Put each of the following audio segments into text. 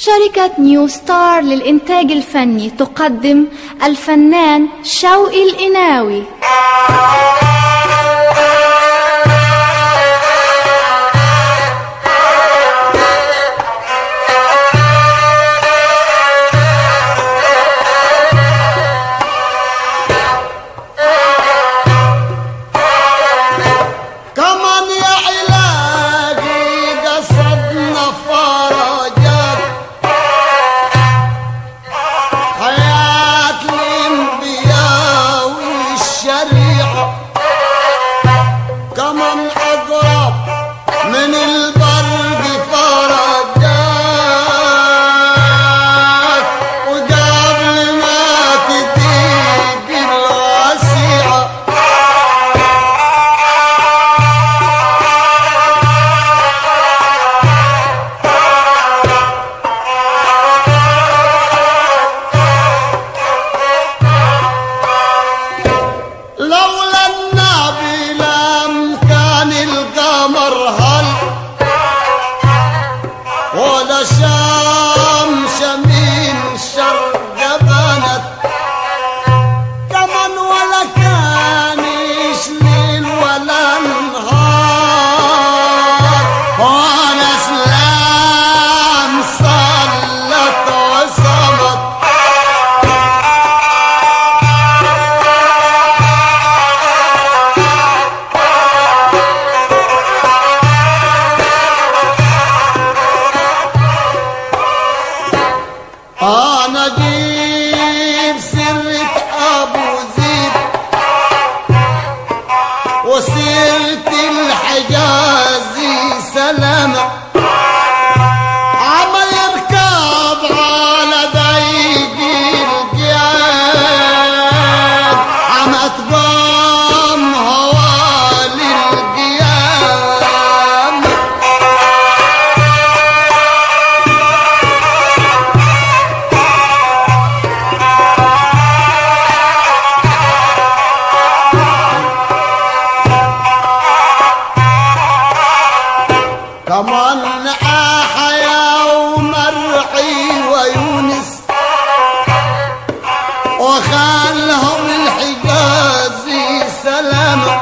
شركة نيو ستار للإنتاج الفني تقدم الفنان شوقي الإناوي كمان يا علاجي قصدنا فرجات حياة الانبياء والشريعة كمان اقرب من البرد فرجات وقبل ما تضيق الوسيعه لولا النبي لم كان القمر هل ولا شمس من شرق بنت كمان ولا كانش ليل ولا نهار وانا سلام صلت وصمت انا اجيب سرة ابو زيد وسيرة الحجازي سلامة عم يركب على ضيق القياد عم تقام هوالي القيام كمان أحيا ومرعي ويونس وخالهم الحجازي سلامة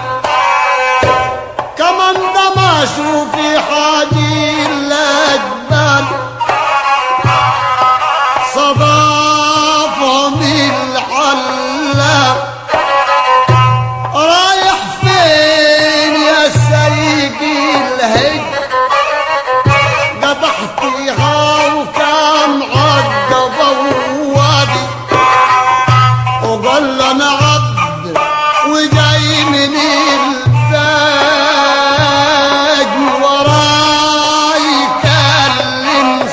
كمان دمشوا في حاجي الأجبال صدافهم العلام رايح فين يا سيدي الهج قطعتيها وكم عقبة ووادي وقال انا عبد وجاي من الباج وراي يكلم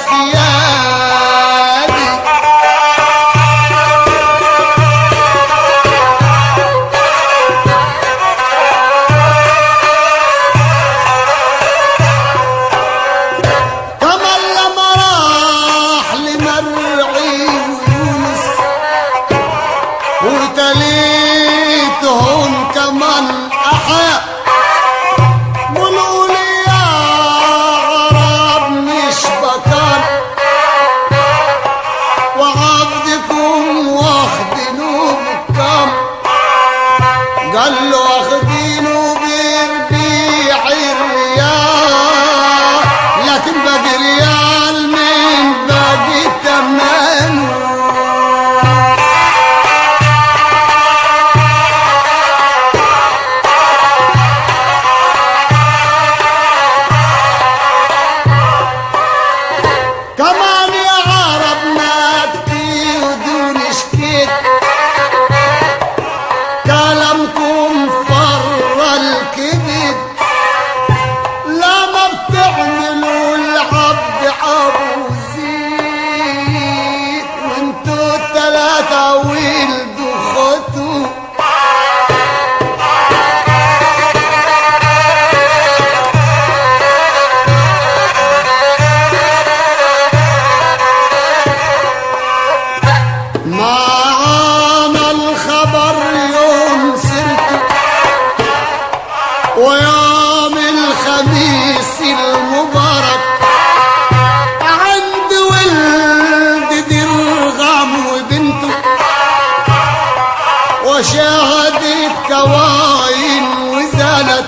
سيادي كمان لما راح لمرعي ويونس وتليتهم كمان أحيا قولوا لي يا عرب مش بكان وعبدكم واخدينه بكم قال له واخدينه بربيع الريال لكن باقي ريال من باقي تمنه كمان يا عرب ما تقيدون شكيت كلامكم وشاهدت كواين وزالت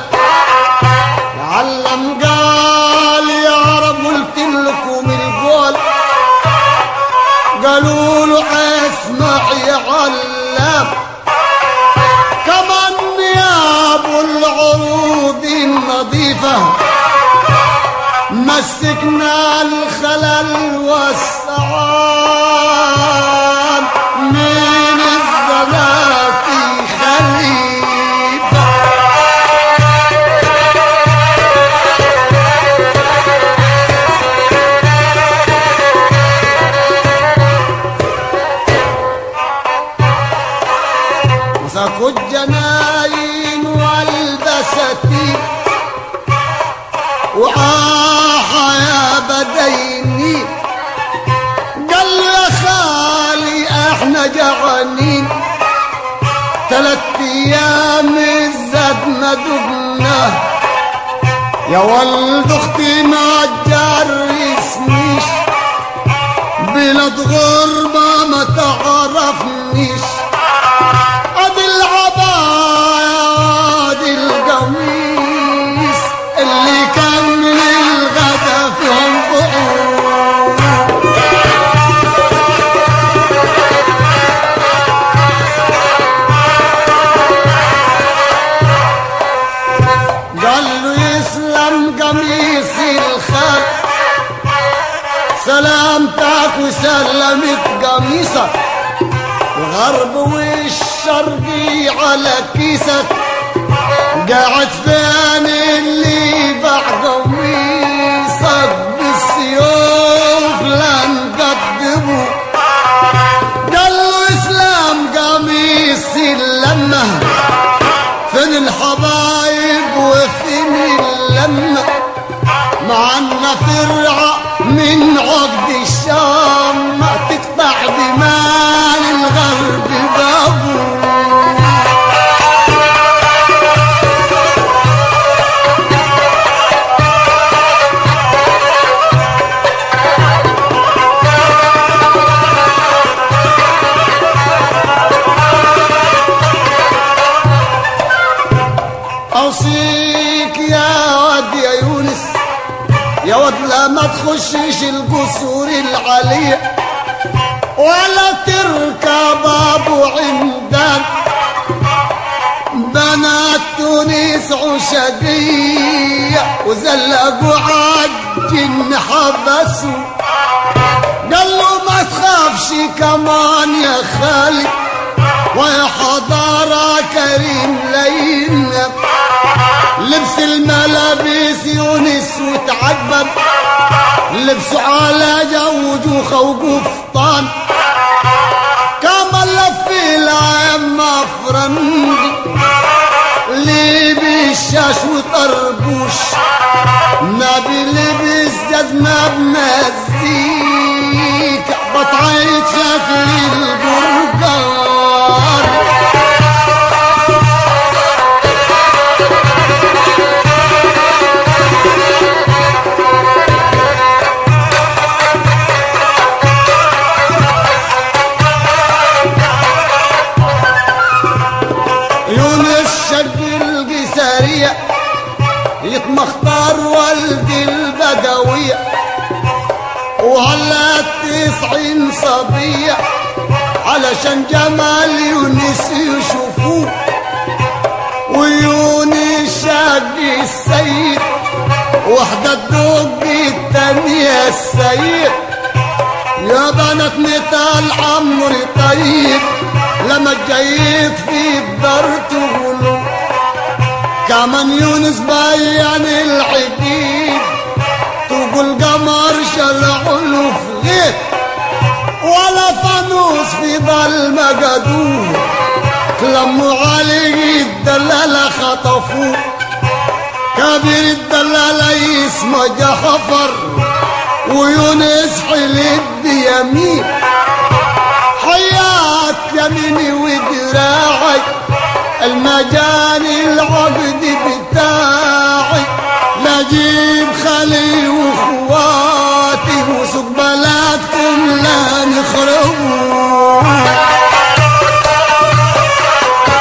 علم قال يا رب قلت لكم القول قالوا له اسمع يا علام كمان يا ابو العروض النظيفه مسكنا الخلل والسعاد من الزلافي خليفه مسكوا الجناين والبستين وآح يا بديني قال له يا خالي احنا جعانين ثلاث ايام الزاد ما دقناه يا ولد اختي ما تجرسنيش بلاد غربة ما تعرفنيش ادي العباية ادي القميص اللي كان من الغدا فيهم قعود قال له يسلم قميص الخال سلامتك وسلمت قميصك الغرب والشرقي على كيسك قاعد فين اللي باع قميصك بالسيوف لا نقدمه قال له اسلام قميص اللمه فين الحبايب وفين اللمة معنا فرعة من عقد الشام ما تقطع بمال الغرب بابو أوصيك يا واد يا يونس يا واد لا ما تخشش القصور العالية ولا تركب أبو عمدان بنات تونس عشقية وزلقوا عالجن حبسوا قال له ما تخافش كمان يا خالد ويا حضارة كريم لينا لبس الملابس يونس وتعجبت لبسوا على جوج وقفطان كما لف العم فرنجي لبس شاش وطربوش نبي لبس جزمة بمزيكا بطعيت شكل البرجار يونس شق القسارية يتمختار والد البدوية وهلا تسعين صبية علشان جمال يونس يشوفوه ويونس شق السيد وحدة الدق التانية السيد يا بنات نتال عمري طيب لما جيت في الدار تقولوا كمان يونس بيان العديد تقول قمر شلعوا له في غير ولا فانوس في ظلمة قدوه لموا عليه الدلالة خطفوه كبير الدلالة اسمه جحفر ويونس حلت بيمين حياة يميني ودراعي المجاني العقد بتاعي نجيب خلي واخواتي وسوق بلدكم لا نخربوا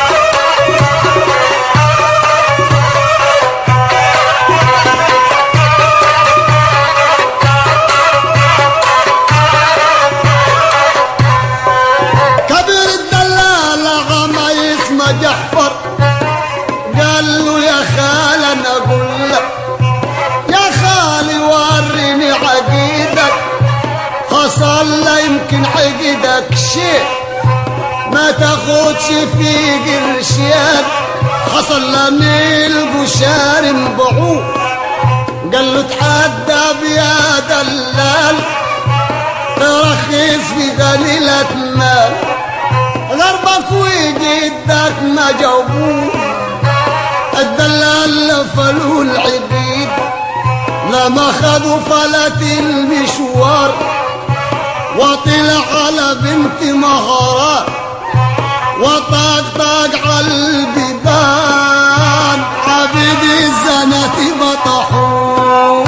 فاقدك شيء ما تاخدش في قرشيان حصل لميل بشار بعوق قال له تحدى بيا دلال ترخص في قليلة مال غربك وجدك ما جاوبوه الدلال لفلوا العبيد لما خدوا فلت المشوار وطلع على بنت مهارات وطقطق على البيبان عبيد الزنة بطحوه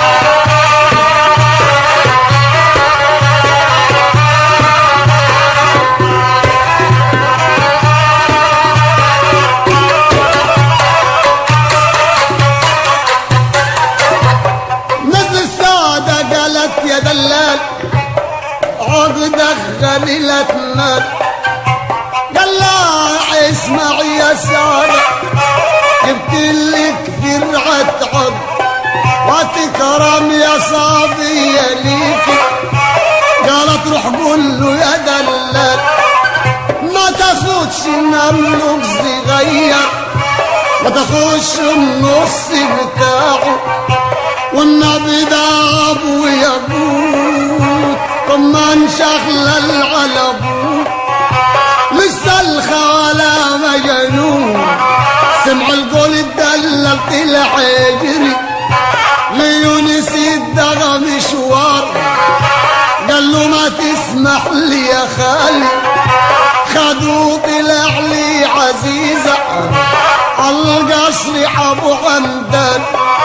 نزل السادة قالت يا دلال عقدك غليلة مات قال لا اسمع يا سادة جبت لك فرعة عقد وتكرم يا صبية ليكي قالت روح قول له يا دلال ما تاخدش مملوك صغير ما تاخدش النص بتاعه والنبي ده ابو يقول طمان شغل على ابوه لسه الخالة مجنون سمع القول الدلل طلع يجري ليونس الدغى مشوار قال له ما تسمح لي يا خالي خدوا طلع لي عزيزة عالقصر ابو حمدان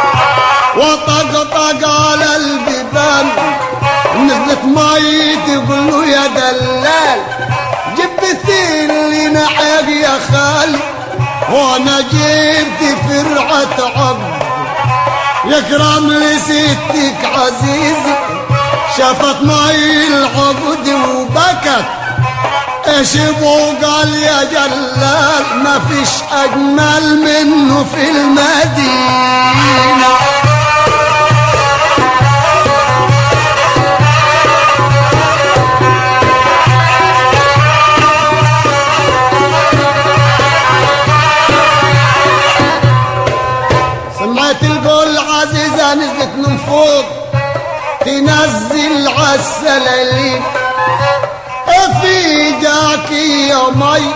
وطقطق على البيبان نزلت مي تقول له يا دلال جبت لي نحق يا خالي وانا جبت فرعة عبد يكرم لي ستك عزيزي شافت مي العقد وبكت ايش ابو قال يا جلال ما فيش اجمل منه في المدينه سمعت القول عزيزة نزلت من فوق تنزل عالسلالين في جاكي يا مي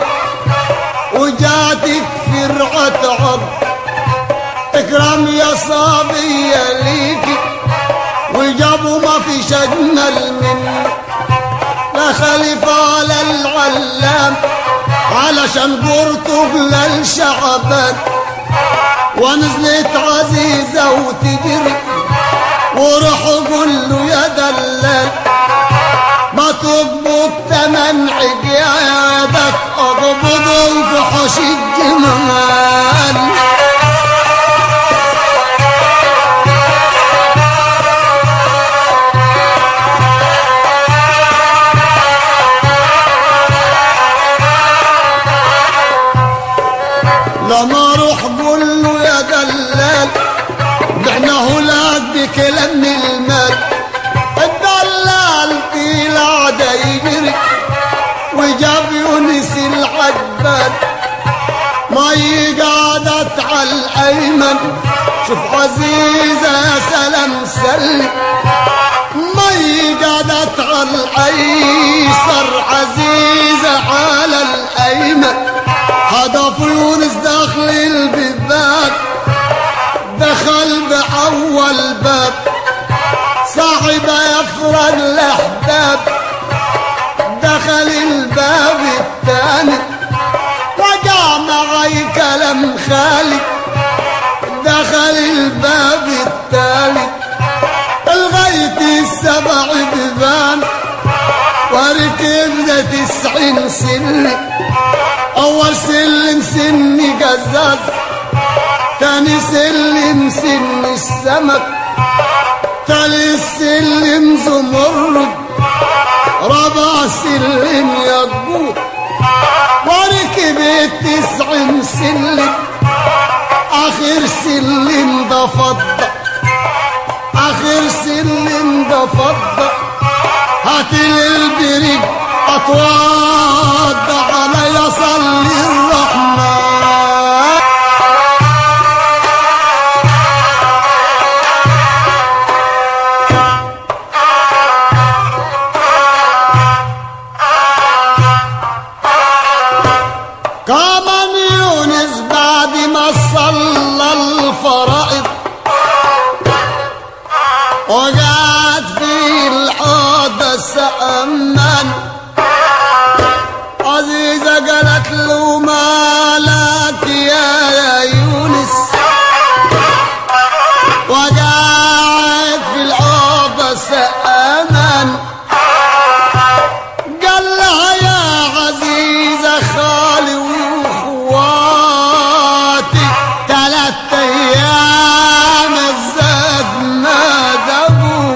وجاتك فرعة عب اكرم يا صبية ليكي وجابوا ما فيش اجمل منه لا خليفة على العلام علشان قرطب للشعبان ونزلت عزيزة وتجري وروح قول له يا دلال ما تقبض تمن عقيادك اقبضه في حوش الجمال لما اروح قول له يا دلال بعناه لك بكلام المال الدلال طلع ده يجري وجاب يونس العباد مي قعدت على الايمن شوف عزيزة يا سلام سلم مي قعدت على الايسر عزيزة على الايمن هدف يونس داخل البيبان دخل بأول باب صاحب يفرد الأحباب دخل الباب الثاني رجع معي كلام خالي دخل الباب الثالث لغاية السبع بيبان وركب ده تسعين سلم أول سلم سن جزاز تاني سلم سن السمك تالت سلم زمرد رابع سلم يقود وركب التسعين سلم آخر سلم ده فضة آخر سلم ده فضة هات البريق اتوضع علي صلي الرحمن كمان يونس بعد ما صلى الفرائض وقعد في الحوض سأمن عزيزة قالت له مالك يا يونس وقعد في الحوض سأمن قال لها يا عزيزة خالي واخواتي تلات ايام الزاد ما دبوا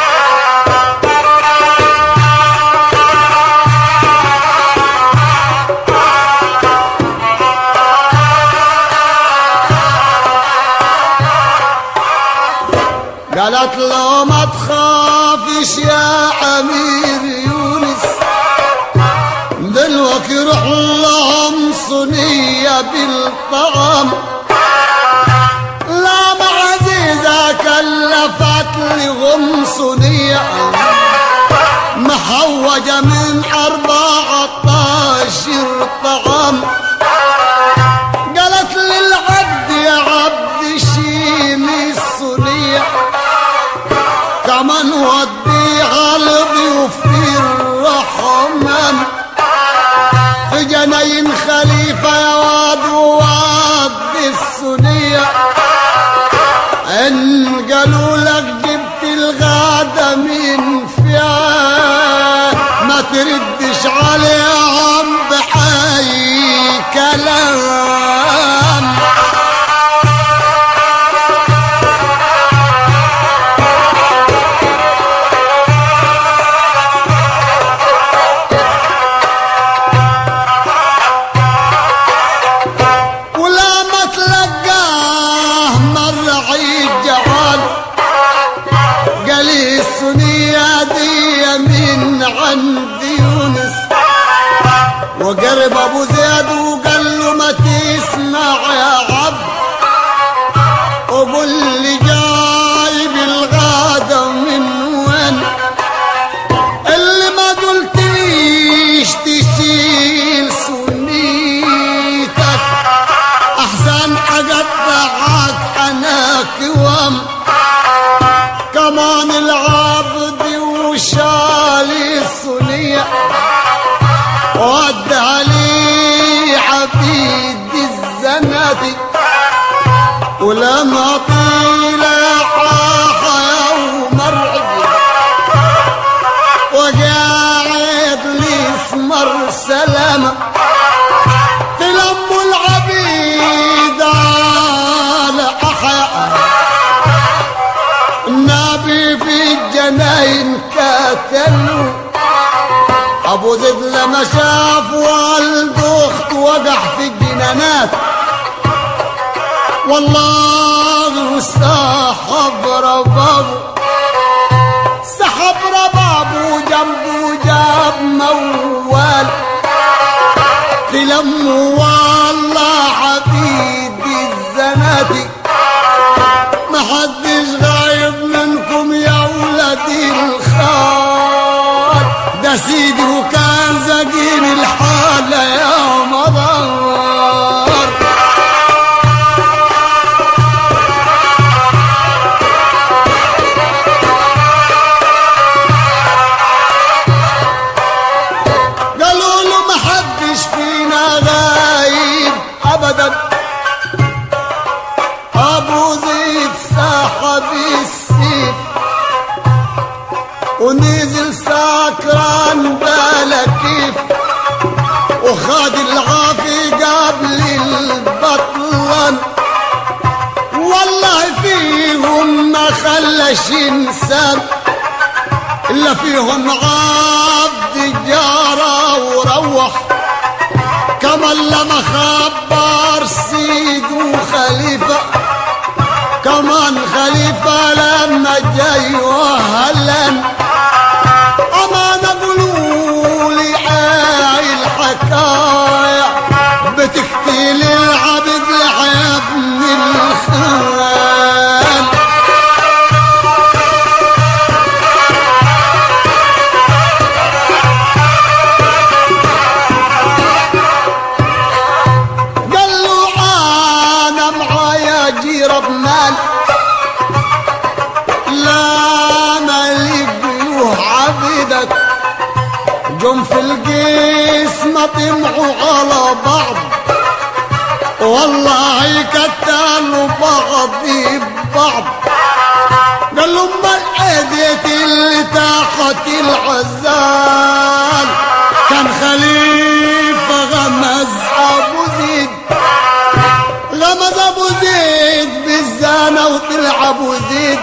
قالت له ما تخافش يا امير يونس دلوقتي روح لهم صينية بالطعام لا ما عزيزة كلفت لهم صينية محوجة من أربعة عشر طعام قالت للعبد يا عبد شيل الصينية كمان وديها لضيوف الرحمن في جناين خليفة يا واد وواد السنية إن قالوا لك جبت الغدا من فيها ما تردش عليهم بحي كلام ولا ما تلقاه مرة عيد جعان قال لي الصينية دي من عند يونس وقرب ابو زيد وقال له ما تسمع يا عبد وقول لي جايب الغدا من وين اللي ما قلتليش تشيل سنيتك احسن اقطعك انا كوام كمان العبد وشالي الصنية ودع لي عبيد الزنادي ولما طلع يوم الرعب وقاعد لي اسمر سلامة تلم العبيد على أحياء النبي في الجناين كاتلوا أبو زيد لما شاف والد أخت وقع في الجنانات والله استحب ربابه سحب ربابه جنبه جاب موال تلم والله عبيد الزنادي ما حدش غايب منكم يا ولدي الخال ده سيدي وكان زقين الحالة يا مضار قالوا له ما حدش فينا غايب ابدا ابو زيد سحب السيف ونزل سكران بلا كيف وخد العافي قبل البطلان والله فيهم ما خلش انسان الا فيهم عبد جارة وروح كمان لما خبر سيد وخليفة كمان خليفة لما جاي وهلا أمان قولوا لي ما طمعوا على بعض والله كتالوا بعض ببعض قال له امال ايديت اللي تاخت العزال كان خليفه غمز ابو زيد غمز ابو زيد بالزانه وطلع ابو زيد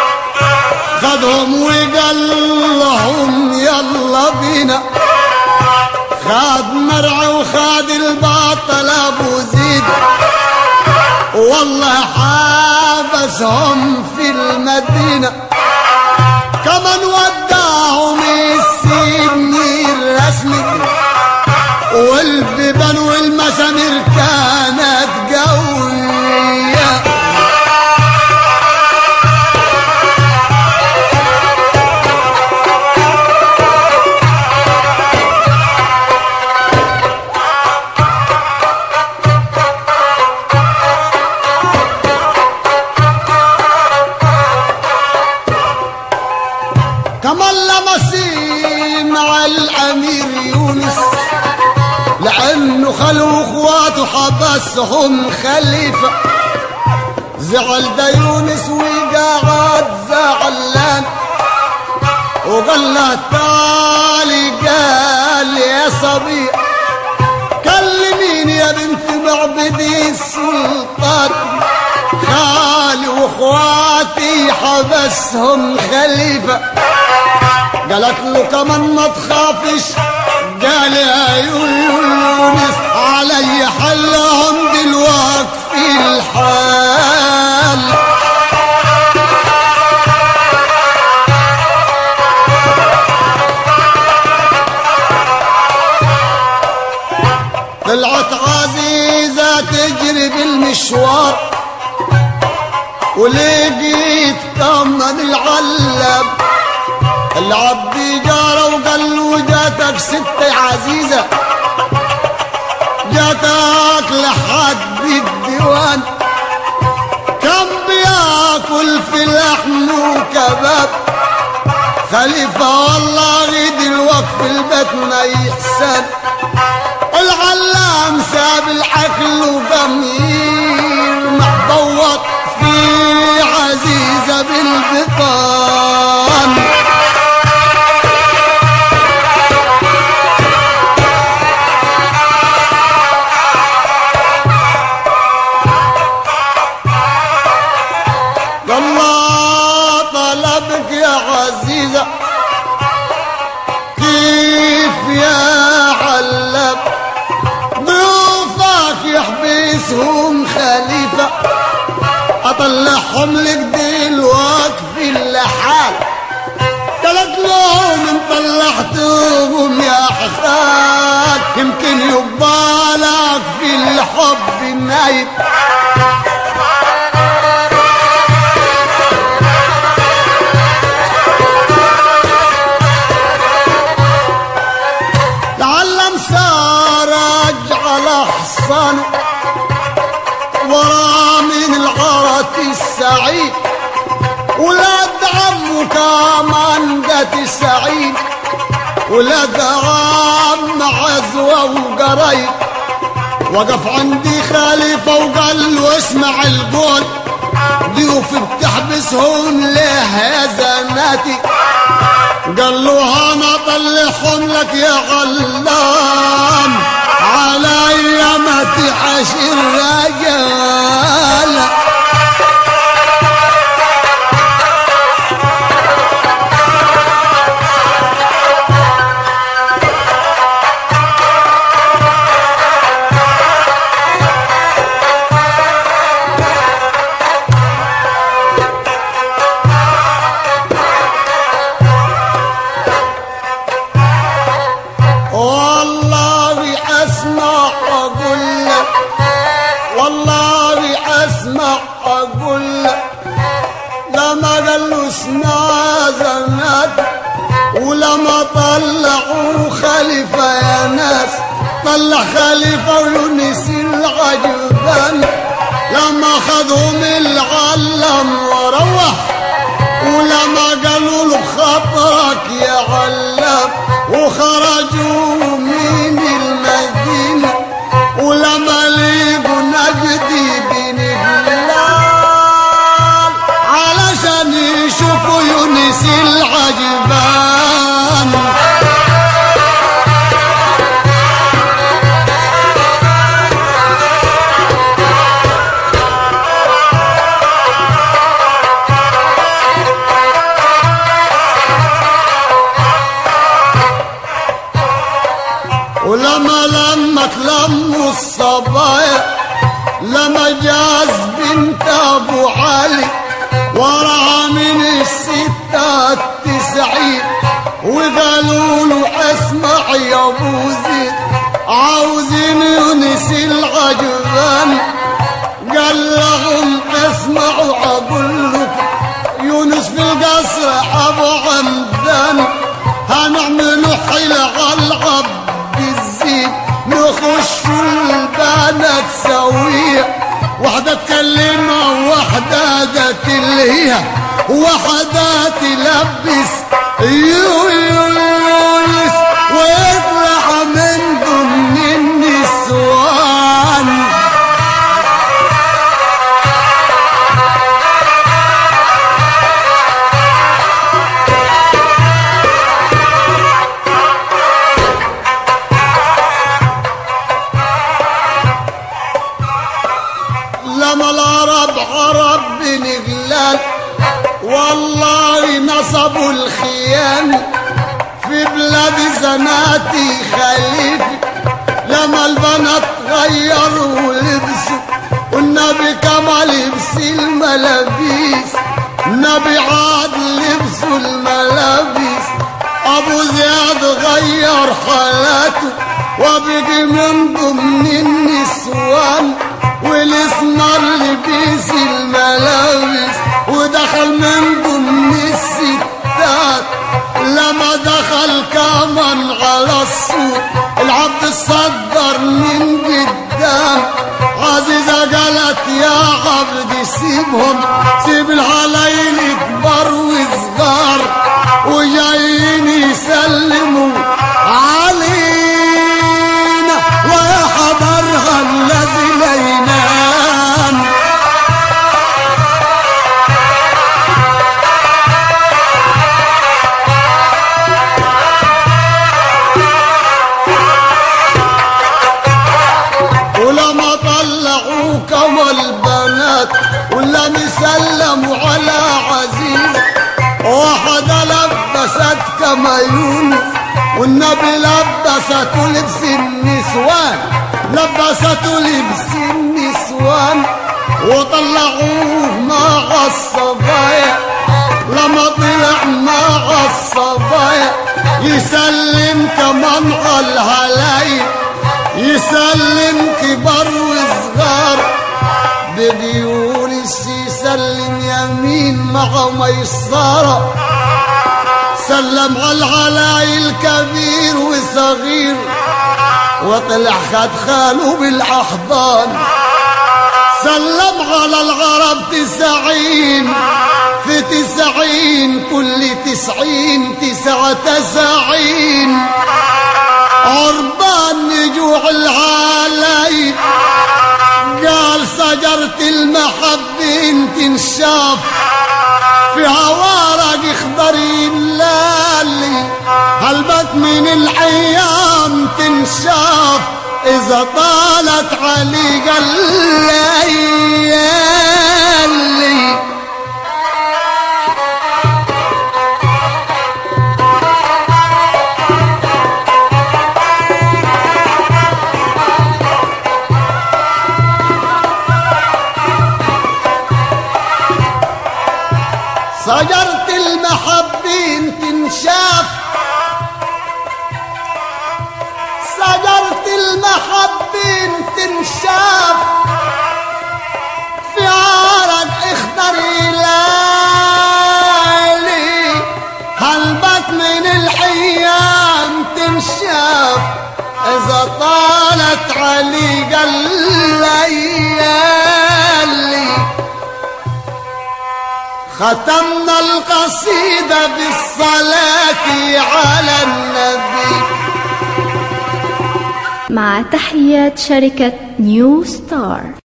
خدهم وقال لهم يلا بينا خاد مرعى وخاد الباطل ابو زيد والله حابسهم في المدينة كمان وداهم السجن الرسمي والبيبان والمسامير كانت قوية كمان لمسين مع الامير يونس لانه خلوا اخواته حبسهم خليفه زعل ده يونس وقعد زعلان وقال له تعالي قال يا صبي كلميني يا بنت معبدي السلطان خالي واخواتي حبسهم خليفه قالت له كمان ما تخافش قال يا يونس علي حلهم دلوقت في الحال طلعت عزيزة تجري بالمشوار ولقيت كمان العلب العبد جارة وقال له جاتك ست عزيزة جاتك لحد الديوان كم بياكل في لحم وكباب خليفة والله دلوقت في البيت ما يحسن العلام ساب العقل وضمير محبوط في عزيزة بالبطان الله طلبك يا عزيزة كيف يا علب ضيوفك يحبسهم خليفة أطلعهم لك دلوقت في اللحال قالت لهم ان طلعتهم يا حخال يمكن يبالك في الحب نايم تعلم سارج على حصانه ورا من العرة السعيد ولاد عمه كمان جات سعيد ولاد عم عزوة وقريب وقف عندي خليفة وقال له اسمع القول ضيوف بتحبسهم ليه يا زناتي قال له انا طلعهم لك يا غلام علي ما تعش الرجال والله اسمع اقول لك والله اسمع اقول لك لما قال له اسمع زنات ولما طلعوا خليفة يا ناس طلع خليفة ويونس العجبان لما خذهم العلم وروح ولما قالوا له خطرك يا علام وخرجوا من المدينة ابو الصبايا لما جاز بنت ابو علي ورا من الستة التسعين وقالوا له اسمع يا ابو زيد عاوزين يونس العجبان قال لهم اسمعوا اقول لكم يونس في القصر ابو عمدان هنعملوا حيلة على العبد الزين نخش البنات سوية واحدة تكلمها وواحدة ده تلهيها واحدة تلبس يونس ويطلع من ضمن النسوان لما العرب عرب بن غلال والله نصبوا الخيام في بلاد زناتي خليفي لما البنات غيروا لبسوا والنبي كما لبس الملابيس النبي عاد لبسوا الملابيس ابو زياد غير حالاته وبقي من ضمن النسوان والاسمر لبس الملابس ودخل من ضمن الستات لما دخل كمان على السوق العبد الصدر من قدام عزيزة قالت يا عبد سيبهم سيب العلايل كبار وصغار وجايين يسلموا علينا ويا حضرها الذي لا ينام ولما طلعوا كما البنات ولا مسلموا على عزيز واحدة لبست كما يونس والنبي لبسته لبس النسوان لبسته لبس النسوان وطلعوه مع الصبايا لما طلع مع الصبايا يسلم كمان على الهلايل يسلم كبار وصغار بيونس يسلم يمين مع ميسرة سلم على العلايل كبير وصغير وطلع خد خاله بالاحضان سلم على العرب تسعين في تسعين كل تسعين تسعة تسعين عربان نجوع العالايل قال شجرة المحبة تنشاف في ورق اخضر يلالي هلبت من الايام تنشاف اذا طالت عليك الليالي شجرة المحبين تنشاف شجرة المحبين تنشاف في عرق اخضر يلالي هلبت من الايام تنشاف اذا طالت عليك الليالي ختمنا القصيدة بالصلاة على النبي مع تحيات شركة نيو ستار